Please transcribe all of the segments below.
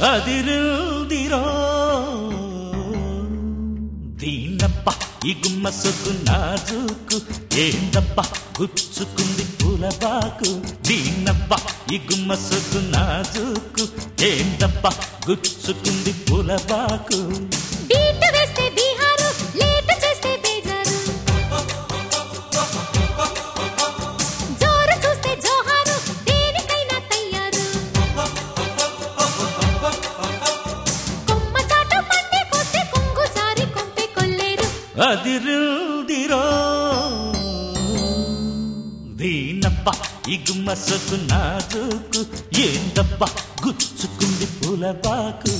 అదిరుదిరో దీనప్ప ఈ గుమ్మ సొగ్గు నాజుకు ఏందప్ప గుచ్చుకుంది పూలబాకు దీనప్ప ఈ గుమ్మ సొగ్గు నాజుకు ఏందప్ప గుచ్చుకుంది పూలబాకు బీట్ వేస్తే బీహారు లేట్ చేస్తే బేజారు జోరు చూస్తే జోహారు దేనికైనా తయ్యారు కొమ్మ చాటు పండే కోస్తే కొంగు జారి కొంపే కొల్లేరు అదిరుదిరో దీనప్ప ఈ గుమ్మ సొగ్గు నాజుకు ఏందప్ప గుచ్చుకుంది పూలబాకు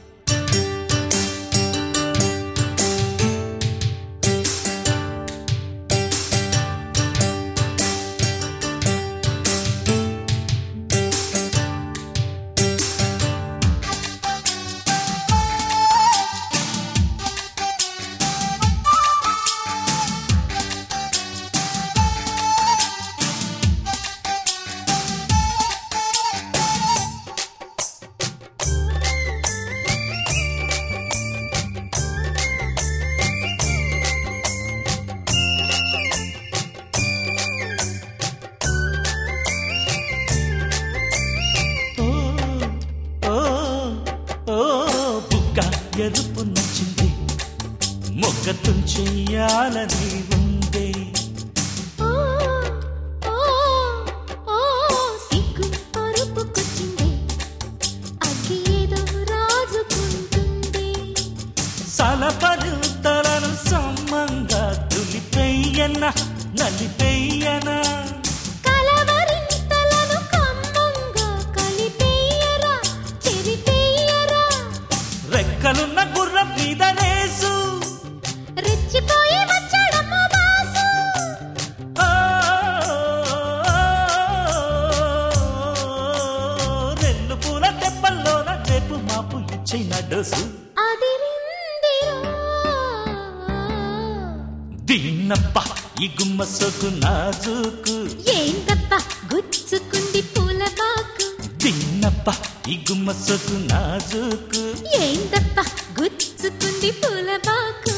ఓ ఓ ఓ బుక్క ఎరుపు నచ్చింది మొగ్గ తుంచెయ్యాలని ఉంది ఓ ఓ ఓ సిగ్గు పరుపుకొచ్చింది అగ్గి ఏదో రాజుకుంటుంది సలపలు తలను సమ్మంగా తులిపెయ్యన నలిపెయ్యన కలవరింతలను కమ్మంగా కలిపేయరా చెరిపేయరా రెక్కలున్న గుర్రం మీద రేసు రెచ్చిపోయి వచ్చాడమ్మ బాసు ఆ, రెండు పూల దెబ్బల్లోన రేపు మాపు ఇచ్చిన డోసు అదిరిందిరా దీన్నప్ప ఈ గుమ్మ సొగు నాజుకు ఏందప్ప గుచ్చుకుంది పూల బాకు దీన్నప్ప ఈ గుమ్మ సొగు నాజుకు ఏందప్ప గుచ్చుకుంది పూల బాకు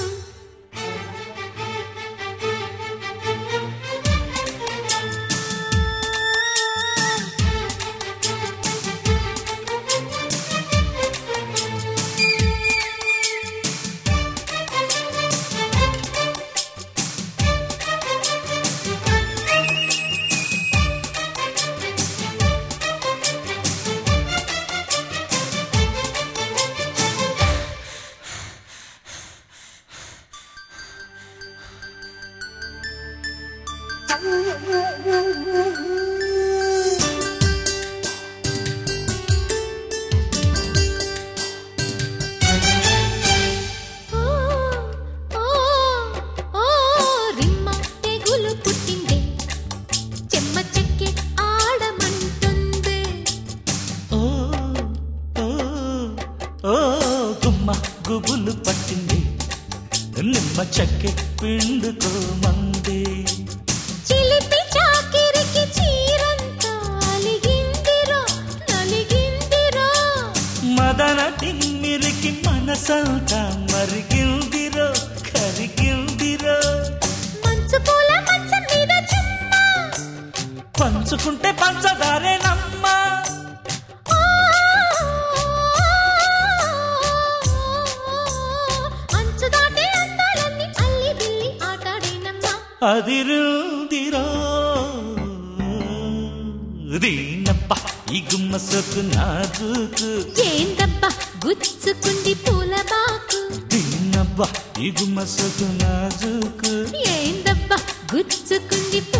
ఓ ఓ ఓ రిమ్మ తెగులు పుట్టింది చెమ్మ చెక్కి ఆడమంటుంది ఓ ఓ ఓ గుమ్మ గుబులు పట్టింది నిమ్మ చెక్కె పిండుకోమంది చిలిపి చాకిరికి చీరంతా అలిగిందిరో నలిగిందిరో మదన తిమ్మిరికి మనసంతా మరిగిందిరో కరిగిందిరో మంచు పూల మంచం మీద చుమ్మా పంచుకుంటే పంచదారేనమ్మా ఓ, అంచు దాటే అందాలన్నీ అల్లి బిల్లి ఆటాడేనమ్మా అదిరుదిరో దీనప్ప ఈ గుమ్మ సొక్కు నాజుకు ఏందబ్బా గుచ్చుకుంది పూల బాకు దీనప్ప ఈ గుమ్మ సొక్కు నాజుకు ఏందబ్బా గుచ్చుకుంది